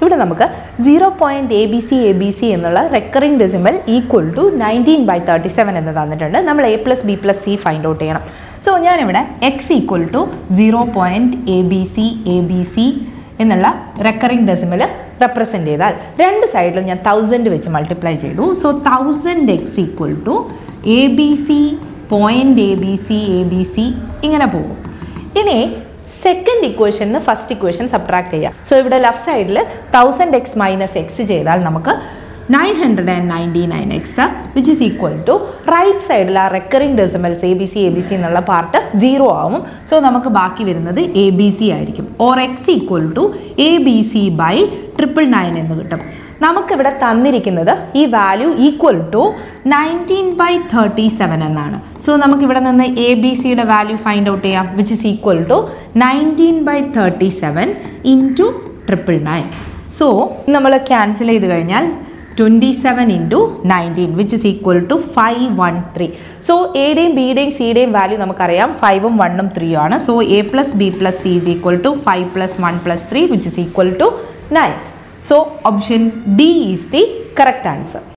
ഇവിടെ നമുക്ക് zero point A B C A B C എന്നുള്ള recurring decimal equal to nineteen by thirty seven എന്ന് തന്നിട്ടുണ്ട് നമ്മൾ A plus B plus C find out ചെയ്യണം so ഞാനിവിടെ X equal to zero point A B C A B C എന്നുള്ള recurring decimal represent ചെയ്താൽ രണ്ട് സൈഡിലും ഞാൻ തൗസൻഡ് വെച്ച് മൾട്ടിപ്ലൈ ചെയ്തു so thousand X equal to A B C point A B C A B C ഇങ്ങനെ പോകും ഇനി സെക്കൻഡ് ഇക്വേഷന് ഫസ്റ്റ് ഇക്വേഷൻ സബ്ട്രാക്ട് ചെയ്യാം സോ ഇവിടെ ലെഫ്റ്റ് സൈഡിൽ തൗസൻഡ് എക്സ് മൈനസ് എക്സ് ചെയ്താൽ നമുക്ക് nine hundred and ninety nine X which is equal to right സൈഡിൽ ആ recurring decimals A B C A B C എന്നുള്ള പാർട്ട് സീറോ ആവും സോ നമുക്ക് ബാക്കി വരുന്നത് എ ബി സി ആയിരിക്കും or X equal to A B C by triple nine എന്ന് കിട്ടും നമുക്കിവിടെ തന്നിരിക്കുന്നത് ഈ value equal to nineteen by thirty seven എന്നാണ് സോ നമുക്കിവിടെ നിന്ന് എ ബി സിയുടെ വാല്യൂ ഫൈൻഡ് ഔട്ട് ചെയ്യാം which is equal to nineteen by thirty seven into triple nine so നമ്മൾ ക്യാൻസൽ ചെയ്ത് കഴിഞ്ഞാൽ twenty seven into nineteen which is equal to five one three so എയുടെയും ബിയുടെയും സിയുടെയും വാല്യൂ നമുക്കറിയാം ഫൈവും വണ്ണും ത്രീയും ആണ് so A plus B plus C is equal to five plus one plus three which is equal to nine So option D is the correct answer.